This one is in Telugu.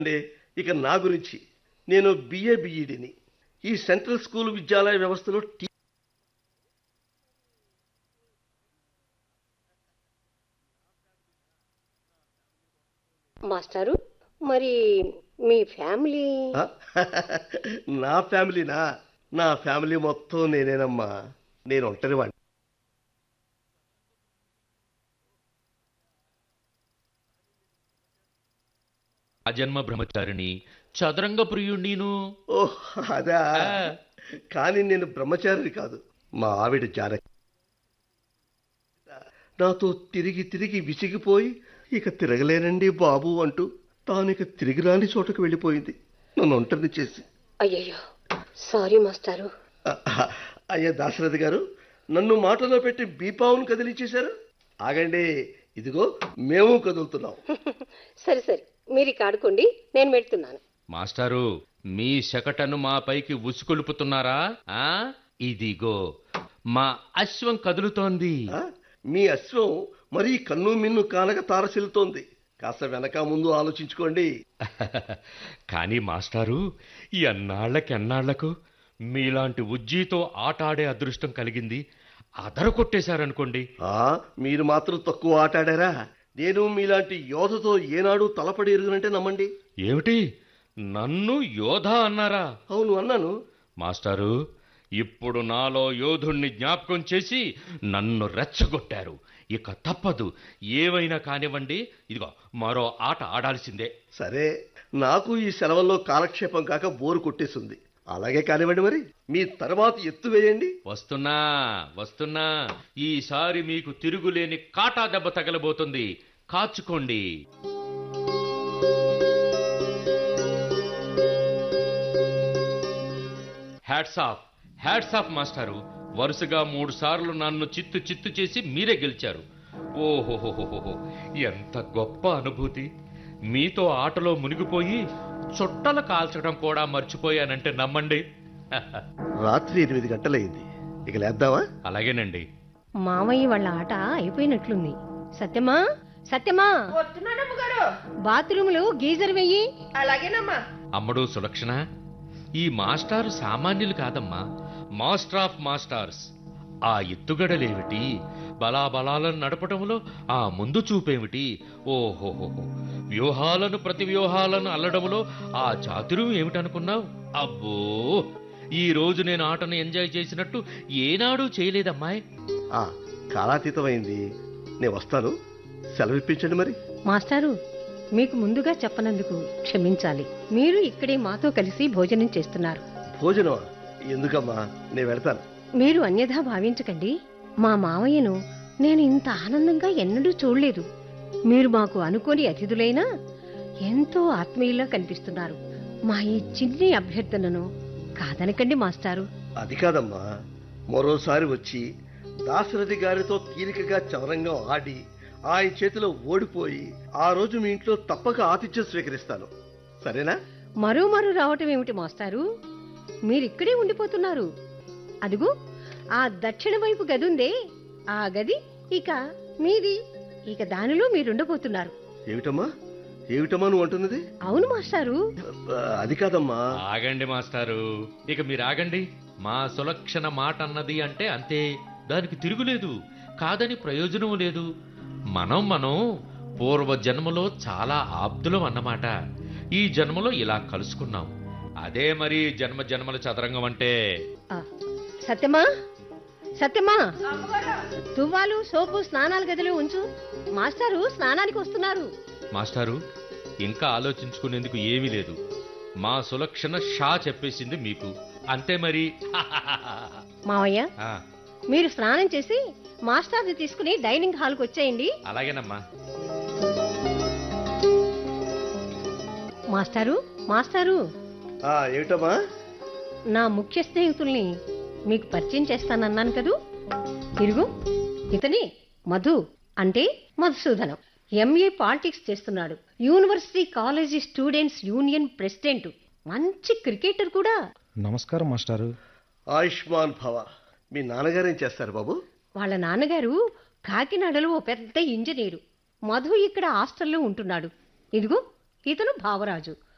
అంటే ఇక నా గురించి నేను బిఏ బిఈడిని ఈ సెంట్రల్ స్కూల్ విద్యాలయ వ్యవస్థలో టీ మాస్టారు మరి మీ ఫ్యామిలీ ఆ? నా ఫ్యామిలీనా నా ఫ్యామిలీ మొత్తం నేనేనమ్మా నేను ఒంటరి వాడిని అజన్మ బ్రహ్మచారిణి చదరంగ ప్రియుణ్ణిను ఓహ్ అదా ఆ. కానీ నేను బ్రహ్మచారిని కాదు మా ఆవిడ జానకి నాతో తిరిగి తిరిగి విసిగిపోయి ఇక తిరగలేనండి బాబు అంటూ తాను ఇక తిరిగి రాని చోటకు వెళ్ళిపోయింది నన్ను ఒంటరిని చేసి అయ్యయ్యో సారీ మాస్టారు అహ, అయ్యా దాశరథి గారు నన్ను మాటలో పెట్టి బీపావును కదిలించేశారు ఆగండి ఇదిగో మేము కదులుతున్నాం సరే సరే మీరు ఇక ఆడుకోండి నేను పెడుతున్నాను మాస్టారు మీ శకటను మా పైకి ఉసుకొలుపుతున్నారా ఆ ఇదిగో మా అశ్వం కదులుతోంది ఆ? మీ అశ్వం మరీ కన్ను మిన్ను కానక తారసిల్లుతోంది కాస్త వెనక ముందు ఆలోచించుకోండి కానీ మాస్టారు ఎన్నాళ్ళకెన్నాళ్లకు మీలాంటి ఉజ్జీతో ఆట ఆడే అదృష్టం కలిగింది అదర కొట్టేశారనుకోండి ఆ మీరు మాత్రం తక్కువ ఆటాడారా నేను మీలాంటి యోధతో ఏనాడు తలపడి ఎరుగునంటే నమ్మండి ఏమిటి నన్ను యోధా అన్నారా అవును అన్నాను మాస్టారు ఇప్పుడు నాలో యోధుణ్ణి జ్ఞాపకం చేసి నన్ను రెచ్చగొట్టారు ఇక తప్పదు ఏవైనా కానివ్వండి ఇదిగో మరో ఆట ఆడాల్సిందే సరే నాకు ఈ సెలవుల్లో కాలక్షేపం కాక బోరు కొట్టేసింది అలాగే కానివ్వండి మరి మీ తర్వాత ఎత్తు వేయండి వస్తున్నా వస్తున్నా ఈసారి మీకు తిరుగులేని కాటా దెబ్బ తగలబోతుంది కాచుకోండి హ్యాట్స్ ఆఫ్ హ్యాట్స్ ఆఫ్ మాస్టారు వరుసగా మూడు సార్లు నన్ను చిత్తు చిత్తు చేసి మీరే గెలిచారు ఓహోహోహోహో ఎంత గొప్ప అనుభూతి మీతో ఆటలో మునిగిపోయి చుట్టలు కాల్చడం కూడా మర్చిపోయానంటే నమ్మండి రాత్రి ఎనిమిది గంటలైంది ఇక లేద్దామా అలాగేనండి మామయ్య వాళ్ళ ఆట అయిపోయినట్లుంది సత్యమా సత్యమా బాత్రూంలో గీజర్ వెయ్యి అమ్మడు సులక్షణ ఈ మాస్టారు సామాన్యులు కాదమ్మా మాస్టర్ ఆఫ్ మాస్టార్స్ ఆ ఎత్తుగడలేమిటి బలాబలాలను నడపటంలో ఆ ముందు చూపేమిటి ఓహోహోహో వ్యూహాలను ప్రతి వ్యూహాలను అల్లడంలో ఆ చాతుర్యం ఏమిటనుకున్నావు అబ్బో ఈ రోజు నేను ఆటను ఎంజాయ్ చేసినట్టు ఏనాడూ చేయలేదమ్మాయ్ ఆ కాలాతీతమైంది నేను వస్తాను సెలవిప్పించండి మరి మాస్టారు మీకు ముందుగా చెప్పనందుకు క్షమించాలి మీరు ఇక్కడే మాతో కలిసి భోజనం చేస్తున్నారు భోజనమా ఎందుకమ్మా నేను వెళ్తాను మీరు అన్యథా భావించకండి మా మామయ్యను నేను ఇంత ఆనందంగా ఎన్నడూ చూడలేదు మీరు మాకు అనుకోని అతిథులైనా ఎంతో ఆత్మీయులా కనిపిస్తున్నారు మా ఈ చిన్ని అభ్యర్థనను కాదనకండి మాస్టారు అది కాదమ్మా మరోసారి వచ్చి దాశరథి గారితో తీరికగా చవరంగా ఆడి ఆయన చేతిలో ఓడిపోయి ఆ రోజు మీ ఇంట్లో తప్పక ఆతిథ్యం స్వీకరిస్తాను సరేనా మరో మరో రావటం ఏమిటి మాస్టారు మీరిక్కడే ఉండిపోతున్నారు అదుగు ఆ దక్షిణ వైపు గది ఉందే ఆ గది ఇక మీది ఇక దానిలో మీరుండబోతున్నారు ఏమిటమ్మా ఏమిటమ్మా నువ్వు అంటున్నది అవును మాస్టారు ఆ, అది కాదమ్మా ఆగండి మాస్టారు ఇక మీరు ఆగండి మా సులక్షణ మాట అన్నది అంటే అంతే దానికి తిరుగులేదు కాదని ప్రయోజనం లేదు మనం మనం పూర్వ జన్మలో చాలా ఆప్తులం అన్నమాట ఈ జన్మలో ఇలా కలుసుకున్నాం అదే మరి జన్మ జన్మల చదరంగం అంటే ఆ, సత్యమా సత్యమా తువ్వాలు సోపు స్నానాల గదిలో ఉంచు మాస్టారు స్నానానికి వస్తున్నారు మాస్టారు ఇంకా ఆలోచించుకునేందుకు ఏమీ లేదు మా సులక్షణ షా చెప్పేసింది మీకు అంతే మరి మావయ్య ఆ, మీరు స్నానం చేసి మాస్టర్ని తీసుకుని డైనింగ్ హాల్కి వచ్చేయండి అలాగేనమ్మా మాస్టారు మాస్టారు ఆ, ఏమిటమ్మా నా ముఖ్య స్నేహితుల్ని మీకు పరిచయం చేస్తానన్నాను కదూ తిరుగు ఇతని మధు అంటే మధుసూదనం ఎంఏ పాలిటిక్స్ చేస్తున్నాడు university college students union president మంచి క్రికెటర్ కూడా నమస్కారం మాస్టారు ఆయుష్మాన్ భవ మీ నాన్నగారు ఏం చేస్తారు బాబు వాళ్ళ నాన్నగారు కాకినాడలో ఓ పెద్ద ఇంజనీరు మధు ఇక్కడ హాస్టల్లో ఉంటున్నాడు ఇదిగో ఇతను భావరాజు